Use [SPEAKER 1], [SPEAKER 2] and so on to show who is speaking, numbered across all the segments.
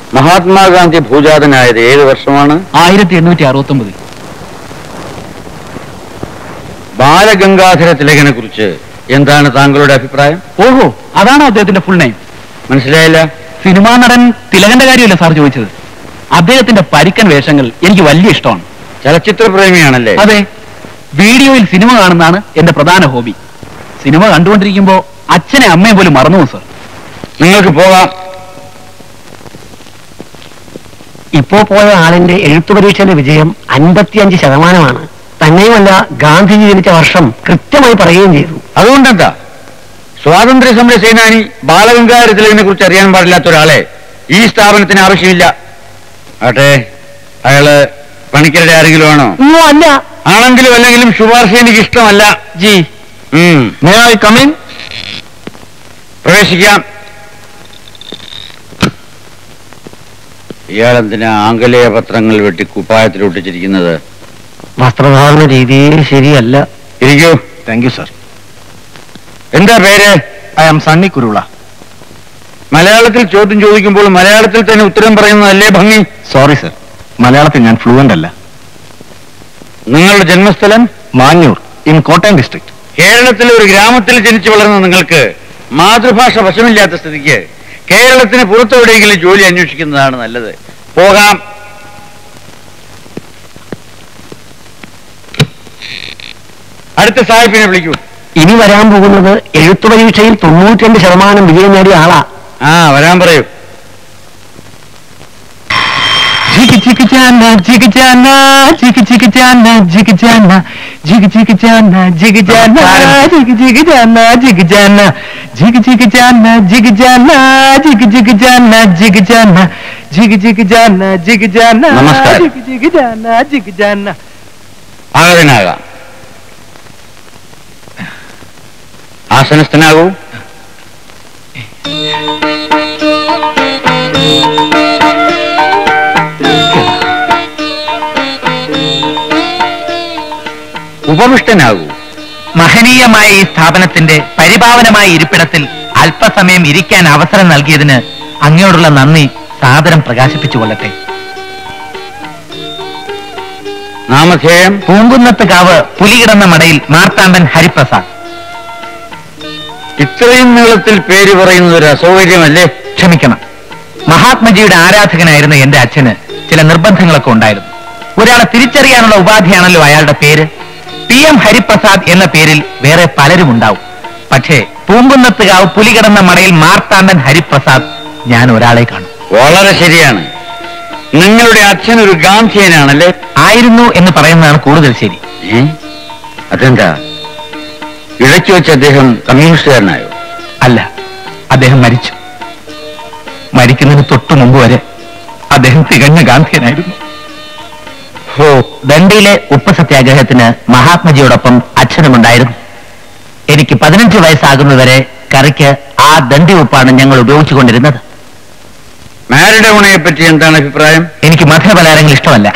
[SPEAKER 1] മഹാത്മാഗാന്ധി ഭൂജാതനായത് ഏത് വർഷമാണ്
[SPEAKER 2] ആയിരത്തി എണ്ണൂറ്റി അറുപത്തി ഒമ്പതിൽ
[SPEAKER 1] ബാലഗംഗാധര തിലകനെ കുറിച്ച് എന്താണ് താങ്കളുടെ അഭിപ്രായം
[SPEAKER 2] ഓഹോ അതാണ് അദ്ദേഹത്തിന്റെ ഫുൾ നെയിം
[SPEAKER 1] മനസ്സിലായില്ല
[SPEAKER 2] സിനിമാ നടൻ തിലകന്റെ കാര്യമല്ല സാർ ചോദിച്ചത് അദ്ദേഹത്തിന്റെ പരിക്കൻ വേഷങ്ങൾ എനിക്ക് വലിയ ഇഷ്ടമാണ്
[SPEAKER 1] ചലച്ചിത്ര പ്രേമിയാണല്ലേ
[SPEAKER 2] അതെ വീഡിയോയിൽ സിനിമ കാണുന്നതാണ് എന്റെ പ്രധാന ഹോബി സിനിമ കണ്ടുകൊണ്ടിരിക്കുമ്പോ അച്ഛനെ അമ്മയെ പോലും മറന്നു പോകും സാർ
[SPEAKER 1] നിങ്ങൾക്ക് പോകാം
[SPEAKER 3] ഇപ്പോ പോയ ആളിന്റെ എഴുത്തു പരീക്ഷയിലെ വിജയം അൻപത്തിയഞ്ച് ശതമാനമാണ് തന്നെയുമല്ല ഗാന്ധിജി ജനിച്ച വർഷം കൃത്യമായി പറയുകയും ചെയ്തു
[SPEAKER 1] അതുകൊണ്ടെന്താ സ്വാതന്ത്ര്യ സമര സേനാനി ബാലഗംഗാധര തിലകനെ കുറിച്ച് അറിയാൻ പാടില്ലാത്ത ഒരാളെ ഈ സ്ഥാപനത്തിന് ആവശ്യമില്ല ആട്ടെ അയാള് പണിക്കരുടെ ആരെങ്കിലും ആണോ
[SPEAKER 3] അയ്യോ അല്ല
[SPEAKER 1] ആണെങ്കിലും അല്ലെങ്കിലും ശുപാർശ എനിക്ക് ഇഷ്ടമല്ല
[SPEAKER 2] ജി
[SPEAKER 1] കമിൻ പ്രവേശിക്കാം ഇയാളെന്തിനാ ആംഗലേയ പത്രങ്ങൾ വെട്ടി കുപ്പായത്തിൽ ഒട്ടിച്ചിരിക്കുന്നത്
[SPEAKER 3] വസ്ത്രധാരണ രീതി ശരിയല്ല
[SPEAKER 1] ഇരിക്കൂ
[SPEAKER 4] താങ്ക് യു സർ
[SPEAKER 1] എന്താ പേര്
[SPEAKER 4] ഐ ആം സണ്ണി കുരുള
[SPEAKER 1] മലയാളത്തിൽ ചോദ്യം ചോദിക്കുമ്പോൾ മലയാളത്തിൽ തന്നെ ഉത്തരം പറയുന്നതല്ലേ ഭംഗി
[SPEAKER 4] സോറി സർ മലയാളത്തിൽ ഞാൻ ഫ്ലുവന്റ് അല്ല
[SPEAKER 1] നിങ്ങളുടെ ജന്മസ്ഥലം
[SPEAKER 4] മാഞ്ഞൂർ ഇൻ കോട്ടയം ഡിസ്ട്രിക്ട്
[SPEAKER 1] കേരളത്തിലെ ഒരു ഗ്രാമത്തിൽ ജനിച്ചു വളർന്ന നിങ്ങൾക്ക് മാതൃഭാഷ വശമില്ലാത്ത സ്ഥിതിക്ക് കേരളത്തിന് പുറത്തെവിടെയെങ്കിലും ജോലി അന്വേഷിക്കുന്നതാണ് നല്ലത് പോകാം അടുത്ത സാഹിബിനെ വിളിക്കൂ
[SPEAKER 3] ഇനി വരാൻ പോകുന്നത് എഴുത്തു പരീക്ഷയിൽ തൊണ്ണൂറ്റിരണ്ട് ശതമാനം വിജയം നേടിയ ആളാ
[SPEAKER 1] ആ വരാൻ പറയൂ
[SPEAKER 2] ജിഗ് ജിഗ് ജാന ജിഗ് ജാന ജിഗ് ജിഗ് ജാന ജിഗ് ജാന ജിഗ് ജിഗ് ജാന ജിഗ് ജാന ജിഗ് ജിഗ് ജാന ജിഗ് ജാന ജിഗ് ജിഗ് ജാന ജിഗ് ജാന ജിഗ് ജിഗ് ജാന ജിഗ് ജാന ജിഗ് ജിഗ് ജാന ജിഗ് ജാന
[SPEAKER 1] നമസ്കാരം.
[SPEAKER 2] ജിഗ് ജിഗ് ജാന ജിഗ് ജാന
[SPEAKER 1] ആഗതനാകാം ആസനസ്ഥനാകൂ ഉപവിഷ്ടനാകൂ
[SPEAKER 5] മഹനീയമായ ഈ സ്ഥാപനത്തിന്റെ പരിപാവനമായ ഇരിപ്പിടത്തിൽ അല്പസമയം ഇരിക്കാൻ അവസരം നൽകിയതിന് അങ്ങയോടുള്ള നന്ദി സാദരം പ്രകാശിപ്പിച്ചുകൊള്ളട്ടെ
[SPEAKER 1] നാമധേയം
[SPEAKER 5] പൂങ്കുന്നത്ത് കാവ് പുലികിടന്ന മടയിൽ മാർത്താണ്ഡൻ ഹരിപ്രസാദ്
[SPEAKER 1] ഇത്രയും നീളത്തിൽ പേര് പറയുന്നത് ഒരു അസൗകര്യമല്ലേ
[SPEAKER 5] ക്ഷമിക്കണം മഹാത്മജിയുടെ ആരാധകനായിരുന്ന എന്റെ അച്ഛന് ചില നിർബന്ധങ്ങളൊക്കെ ഉണ്ടായിരുന്നു ഒരാളെ തിരിച്ചറിയാനുള്ള ഉപാധിയാണല്ലോ അയാളുടെ പേര് പി എം ഹരിപ്രസാദ് എന്ന പേരിൽ വേറെ പലരും ഉണ്ടാവും പക്ഷേ പൂങ്കുന്നത്തുകാവ് പുലികിടന്ന മടയിൽ മാർത്താണ്ഡൻ ഹരിപ്രസാദ് ഞാൻ ഒരാളെ കാണും
[SPEAKER 1] വളരെ ശരിയാണ് നിങ്ങളുടെ അച്ഛൻ ഒരു ഗാന്ധിയനാണല്ലേ
[SPEAKER 5] ആയിരുന്നു എന്ന് പറയുന്നതാണ് കൂടുതൽ ശരി
[SPEAKER 1] ഏ? അതെന്താ ഇടയ്ക്ക് വെച്ച് അദ്ദേഹം കമ്മ്യൂണിസ്റ്റുകാരനായോ
[SPEAKER 5] അല്ല അദ്ദേഹം മരിച്ചു മരിക്കുന്നതിന് തൊട്ടു മുമ്പ് വരെ അദ്ദേഹം തികഞ്ഞ ഗാന്ധിയനായിരുന്നു
[SPEAKER 1] ഹോ
[SPEAKER 5] ദണ്ഡിയിലെ ഉപ്പ് സത്യാഗ്രഹത്തിന് മഹാത്മജിയോടൊപ്പം അച്ഛനുമുണ്ടായിരുന്നു എനിക്ക് പതിനഞ്ച് വയസ്സാകുന്നതുവരെ കറിക്ക് ആ ദണ്ഡി ഉപ്പാണ് ഞങ്ങൾ ഉപയോഗിച്ചുകൊണ്ടിരുന്നത്
[SPEAKER 1] മാരിഡോണയെ പറ്റി എന്താണ് അഭിപ്രായം
[SPEAKER 5] എനിക്ക് മധുരപലഹാരങ്ങൾ ഇഷ്ടമല്ല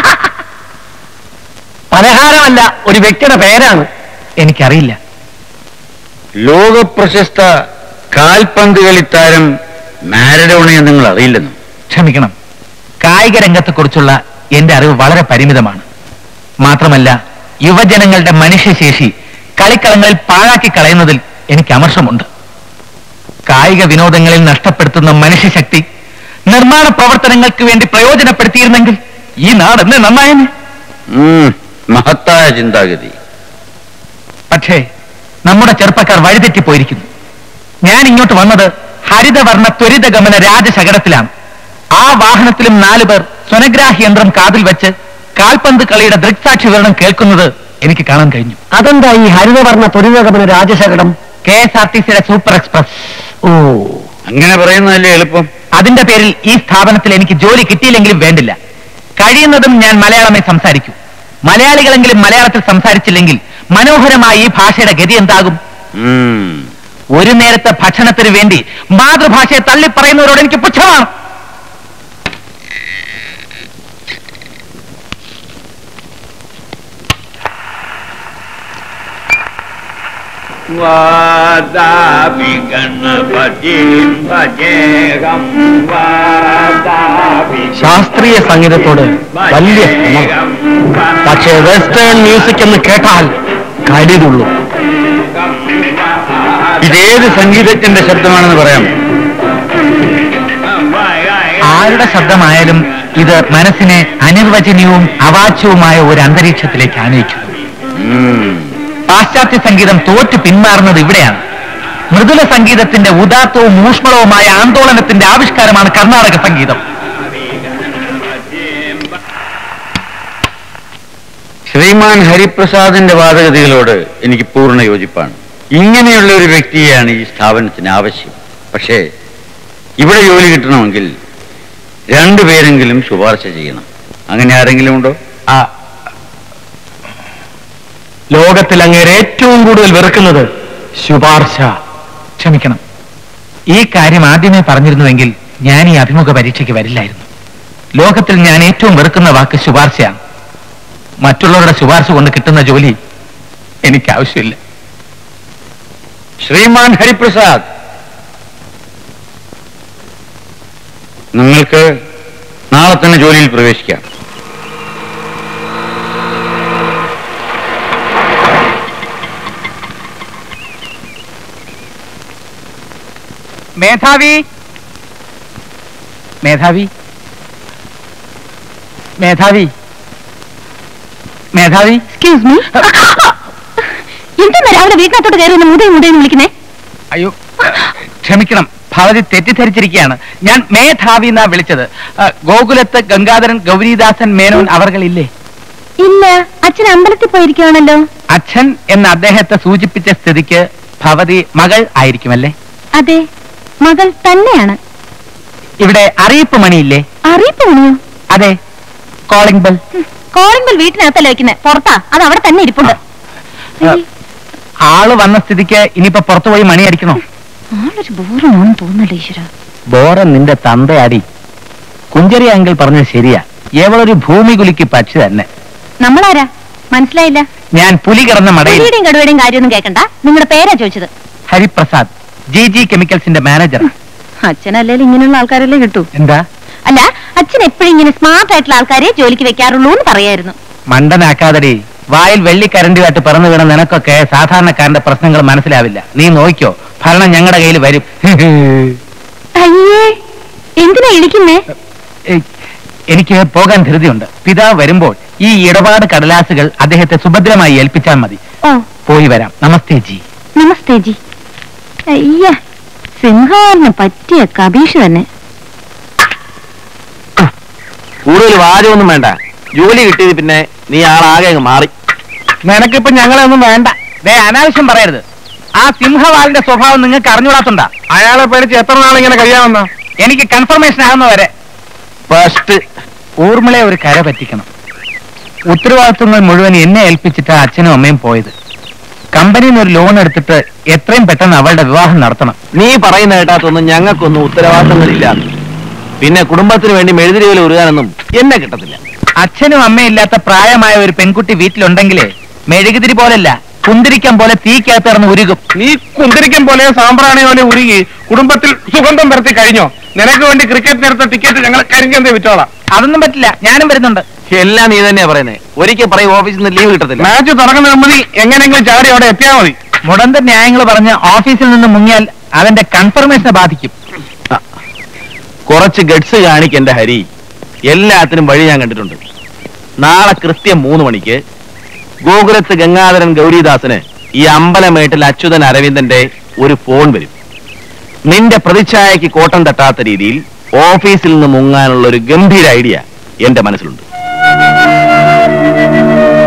[SPEAKER 3] പലഹാരമല്ല ഒരു വ്യക്തിയുടെ പേരാണ്
[SPEAKER 5] എനിക്കറിയില്ല
[SPEAKER 1] ലോക പ്രശസ്ത കാൽപന്ത് കളിത്താരം മാരഡോണയെ നിങ്ങൾ അറിയില്ലെന്നു
[SPEAKER 5] ക്ഷമിക്കണം കായിക രംഗത്തെക്കുറിച്ചുള്ള എന്റെ അറിവ് വളരെ പരിമിതമാണ് മാത്രമല്ല യുവജനങ്ങളുടെ മനുഷ്യശേഷി കളിക്കളങ്ങളിൽ പാഴാക്കി കളയുന്നതിൽ എനിക്ക് അമർഷമുണ്ട് കായിക വിനോദങ്ങളിൽ നഷ്ടപ്പെടുത്തുന്ന മനുഷ്യശക്തി നിർമ്മാണ പ്രവർത്തനങ്ങൾക്ക് വേണ്ടി പ്രയോജനപ്പെടുത്തിയിരുന്നെങ്കിൽ ഈ നാട് എന്നെ നന്നായെന്നെ
[SPEAKER 1] ഉം, മഹത്തായ ചിന്താഗതി
[SPEAKER 5] പക്ഷേ നമ്മുടെ ചെറുപ്പക്കാർ വഴിതെറ്റിപ്പോയിരിക്കുന്നു ഞാൻ ഇങ്ങോട്ട് വന്നത് ഹരിതവർണ്ണ ത്വരിതഗമന രാജശകടത്തിലാണ് ആ വാഹനത്തിലും നാലുപേർ സ്വനഗ്രാഹി യന്ത്രം കാതിൽ വെച്ച് കാൽപന്ത് കളിയുടെ ദൃക്സാക്ഷി വിവരണം കേൾക്കുന്നത് എനിക്ക് കാണാൻ കഴിഞ്ഞു
[SPEAKER 3] അതെന്താ ഈ ഹരിതവർണ്ണ ത്വരിതഗമന രാജശകടം
[SPEAKER 5] കെ എസ് ആർ ടി സിയുടെ സൂപ്പർ എക്സ്പ്രസ്
[SPEAKER 3] ഓ
[SPEAKER 1] അങ്ങനെ പറയുന്നതല്ലേ എളുപ്പം
[SPEAKER 5] അതിന്റെ പേരിൽ ഈ സ്ഥാപനത്തിൽ എനിക്ക് ജോലി കിട്ടിയില്ലെങ്കിലും വേണ്ടില്ല കഴിയുന്നതും ഞാൻ മലയാളമേ സംസാരിക്കൂ മലയാളികളെങ്കിലും മലയാളത്തിൽ സംസാരിച്ചില്ലെങ്കിൽ മനോഹരമായ ഈ ഭാഷയുടെ ഗതി എന്താകും
[SPEAKER 1] ഉം.
[SPEAKER 5] ഒരു നേരത്തെ ഭക്ഷണത്തിന് വേണ്ടി മാതൃഭാഷയെ തള്ളിപ്പറയുന്നവരോട് എനിക്ക് പുച്ഛമാണ്
[SPEAKER 1] വാദാപി ഗണപതിം ഭജേഹം വാദാപി
[SPEAKER 3] ശാസ്ത്രീയ സംഗീതത്തോട് വലിയ ശ്രമം പക്ഷേ വെസ്റ്റേൺ മ്യൂസിക് എന്ന് കേട്ടാൽ കടിതുള്ളൂ
[SPEAKER 1] ഇതേത് സംഗീതജ്ഞന്റെ ശബ്ദമാണെന്ന് പറയാം
[SPEAKER 5] ആരുടെ ശബ്ദമായാലും ഇത് മനസ്സിനെ അനിർവചനീയവും അവാച്യവുമായ ഒരു അന്തരീക്ഷത്തിലേക്ക് ആനയിക്കുന്നു പാശ്ചാത്യ സംഗീതം തോറ്റു പിന്മാറുന്നത് ഇവിടെയാണ് മൃദുല സംഗീതത്തിന്റെ ഉദാത്തവും ഊഷ്മളവുമായ ആന്തോളനത്തിന്റെ ആവിഷ്കാരമാണ് കർണാടക സംഗീതം
[SPEAKER 1] ശ്രീമാൻ ഹരിപ്രസാദിന്റെ വാദഗതികളോട് എനിക്ക് പൂർണ്ണ യോജിപ്പാണ് ഇങ്ങനെയുള്ള ഒരു വ്യക്തിയെയാണ് ഈ സ്ഥാപനത്തിന് ആവശ്യം പക്ഷേ ഇവിടെ ജോലി കിട്ടണമെങ്കിൽ രണ്ടുപേരെങ്കിലും ശുപാർശ ചെയ്യണം അങ്ങനെ ആരെങ്കിലും ഉണ്ടോ
[SPEAKER 3] ആ ലോകത്തിൽ അങ്ങേരെ ഏറ്റവും കൂടുതൽ വെറുക്കുന്നത് ശുപാർശ
[SPEAKER 5] ക്ഷമിക്കണം ഈ കാര്യം ആദ്യമേ പറഞ്ഞിരുന്നുവെങ്കിൽ ഞാൻ ഈ അഭിമുഖ പരീക്ഷയ്ക്ക് വരില്ലായിരുന്നു ലോകത്തിൽ ഞാൻ ഏറ്റവും വെറുക്കുന്ന വാക്ക് ശുപാർശയാണ് മറ്റുള്ളവരുടെ ശുപാർശ കൊണ്ട് കിട്ടുന്ന ജോലി എനിക്ക് ആവശ്യമില്ല
[SPEAKER 1] ശ്രീമാൻ ഹരിപ്രസാദ് നിങ്ങൾക്ക് നാളെ തന്നെ ജോലിയിൽ പ്രവേശിക്കാം
[SPEAKER 5] മേധാവി മേധാവി മേധാവി മേധാവി
[SPEAKER 6] എക്സ്ക്യൂസ് മീ എന്തെന്നാ രാവിലെ വീട്ടിനകത്തോട്ട് കയറി ഒന്ന് മുതയും മുതയും വിളിക്കുന്നേ
[SPEAKER 5] അയ്യോ ക്ഷമിക്കണം ഭവതി തെറ്റിദ്ധരിച്ചിരിക്കുകയാണ് ഞാൻ മേധാവി എന്നാ വിളിച്ചത് ആ, ഗോകുലത്ത് ഗംഗാധരൻ ഗൗരീദാസൻ മേനോൻ അവർകളില്ലേ
[SPEAKER 6] ഇല്ല അച്ഛൻ അമ്പലത്തിൽ പോയിരിക്കുകയാണല്ലോ
[SPEAKER 5] അച്ഛൻ എന്ന അദ്ദേഹത്തെ സൂചിപ്പിച്ച സ്ഥിതിക്ക് ഭവതി മകൾ ആയിരിക്കുമല്ലേ
[SPEAKER 6] അതെ മകൾ തന്നെയാണ്
[SPEAKER 5] ഇവിടെ അറിയിപ്പ് മണിയില്ലേ
[SPEAKER 6] അറിയിപ്പ് മണിയോ
[SPEAKER 5] അതെ കോളിംഗ് ബെൽ
[SPEAKER 6] കോളിംഗ് ബെൽ വീട്ടിനകത്തല്ല വെക്കുന്നത് പുറത്താ അത് അവിടെ തന്നെ ഇരിപ്പുണ്ട്
[SPEAKER 5] ആ, ആള് വന്ന സ്ഥിതിക്ക് ഇനിയിപ്പോ പുറത്തു പോയി മണി അടിക്കണോ
[SPEAKER 6] ആളൊരു ബോറണോന്ന് തോന്നല്ലോ ഈശ്വര
[SPEAKER 5] ബോറൻ നിന്റെ തന്തയാടി കുഞ്ചരി അങ്കിൾ പറഞ്ഞത് ശരിയാ എവളൊരു ഭൂമി കുലുക്കി പക്ഷി തന്നെ
[SPEAKER 6] നമ്മളാരാ മനസ്സിലായില്ല
[SPEAKER 5] ഞാൻ പുലി കിടന്ന മടയിൽ
[SPEAKER 6] പുലിയുടെയും കടുവയുടെയും കാര്യമൊന്നും കേൾക്കണ്ട നിങ്ങളുടെ പേരാ ചോദിച്ചത്
[SPEAKER 5] ഹരിപ്രസാദ് ജി ജി കെമിക്കൽസിന്റെ മാനേജർ
[SPEAKER 6] അച്ഛനല്ലേലും ഇങ്ങനെയുള്ള ആൾക്കാരല്ലേ കിട്ടൂ
[SPEAKER 5] എന്താ
[SPEAKER 6] അല്ല അച്ഛൻ എപ്പോഴും ഇങ്ങനെ സ്മാർട്ട് ആയിട്ടുള്ള ആൾക്കാരെ ജോലിക്ക് വെക്കാറുള്ളൂ എന്ന് പറയായിരുന്നു
[SPEAKER 5] മണ്ടനാക്കാതടി വായിൽ വെള്ളിക്കരണ്ടിയായിട്ട് പിറന്നു വീണ നിനക്കൊക്കെ സാധാരണക്കാരന്റെ പ്രശ്നങ്ങൾ മനസ്സിലാവില്ല നീ നോക്കിയോ ഭരണം ഞങ്ങളുടെ കയ്യിൽ വരും
[SPEAKER 6] അയ്യേ എന്തിനാ ഇളിക്കുന്നേ
[SPEAKER 5] ഏയ്, എനിക്ക് പോകാൻ ധൃതിയുണ്ട് പിതാവ് വരുമ്പോൾ ഈ ഇടപാട് കടലാസുകൾ അദ്ദേഹത്തെ സുഭദ്രമായി ഏൽപ്പിച്ചാൽ മതി
[SPEAKER 6] ഓ
[SPEAKER 5] പോയി വരാം നമസ്തേ ജി
[SPEAKER 6] നമസ്തേ ജി അയ്യ സിംഹാറിന് പറ്റിയ കബീഷ് തന്നെ
[SPEAKER 4] കൂടുതൽ വാചകമൊന്നും വേണ്ട ജോലി കിട്ടിയത് പിന്നെ നീ ആളാകെ അങ്ങ് മാറി
[SPEAKER 5] നിനക്കിപ്പോ ഞങ്ങളൊന്നും വേണ്ട ദേ അനാവശ്യം പറയരുത് ആ സിംഹവാലിന്റെ സ്വഭാവം നിങ്ങൾക്ക് അറിഞ്ഞുകൂടാത്തുണ്ടാ
[SPEAKER 2] അയാളെ പേടിച്ച് എത്ര നാളിങ്ങനെ കഴിയാമെന്നാ
[SPEAKER 5] എനിക്ക് കൺഫർമേഷൻ ആകുന്നവരെ
[SPEAKER 4] ഫസ്റ്റ്
[SPEAKER 5] ഊർമിളയെ ഒരു കര പറ്റിക്കണം ഉത്തരവാദിത്വങ്ങൾ മുഴുവൻ എന്നെ ഏൽപ്പിച്ചിട്ട് അച്ഛനും അമ്മയും പോയത് കമ്പനിയിൽ നിന്ന് ഒരു ലോൺ എടുത്തിട്ട് എത്രയും പെട്ടെന്ന് അവളുടെ വിവാഹം നടത്തണം
[SPEAKER 4] നീ പറയുന്ന കേട്ടാത്തൊന്നും ഞങ്ങൾക്കൊന്നും ഉത്തരവാദിത്തങ്ങളില്ല പിന്നെ കുടുംബത്തിന് വേണ്ടി മെഴുതിരികൾ ഉരുകാനൊന്നും എന്നെ കിട്ടത്തില്ല
[SPEAKER 5] അച്ഛനും അമ്മയും ഇല്ലാത്ത പ്രായമായ ഒരു പെൺകുട്ടി വീട്ടിലുണ്ടെങ്കിലേ മെഴുകുതിരി പോലല്ല കുന്തിരിക്കം പോലെ തീക്കകത്തിറന്ന് ഉരുകും
[SPEAKER 2] നീ കുന്തിരിക്കൻ പോലെ സാമ്പ്രാണി പോലെ ഉരുകി കുടുംബത്തിൽ സുഗന്ധം പരത്തി കഴിഞ്ഞോ നിനക്ക് വേണ്ടി ക്രിക്കറ്റ് നേരത്തെ ടിക്കറ്റ് ഞങ്ങൾ കരിങ്കന്തേ വിറ്റോളാം
[SPEAKER 5] അതൊന്നും പറ്റില്ല ഞാനും വരുന്നുണ്ട്
[SPEAKER 4] എല്ലാം നീ തന്നെയാ പറയുന്നത് ഒരിക്കൽ പറയും ഓഫീസിൽ നിന്ന് ലീവ് കിട്ടത്തില്ല
[SPEAKER 2] മാച്ച് തുടങ്ങുന്ന മതി എങ്ങനെയെങ്കിലും ചാടി അവിടെ എത്തിയാൽ മതി
[SPEAKER 5] മുടന്ത ന്യായങ്ങൾ പറഞ്ഞ് ഓഫീസിൽ നിന്ന് മുങ്ങിയാൽ അതിന്റെ കൺഫർമേഷനെ ബാധിക്കും
[SPEAKER 4] കുറച്ച് ഗഡ്സ് കാണിക്കെന്റെ ഹരി എല്ലാത്തിനും വഴി ഞാൻ കണ്ടിട്ടുണ്ട് നാളെ കൃത്യം മൂന്ന് മണിക്ക് ഗോകുലത്ത് ഗംഗാധരൻ ഗൗരീദാസന് ഈ അമ്പലമേട്ടിൽ അച്യുതൻ അരവിന്ദന്റെ ഒരു ഫോൺ വരും നിന്റെ പ്രതിച്ഛായക്ക് കോട്ടം തട്ടാത്ത രീതിയിൽ ഓഫീസിൽ നിന്ന് മുങ്ങാനുള്ള ഒരു ഗംഭീര ഐഡിയ എന്റെ മനസ്സിലുണ്ട്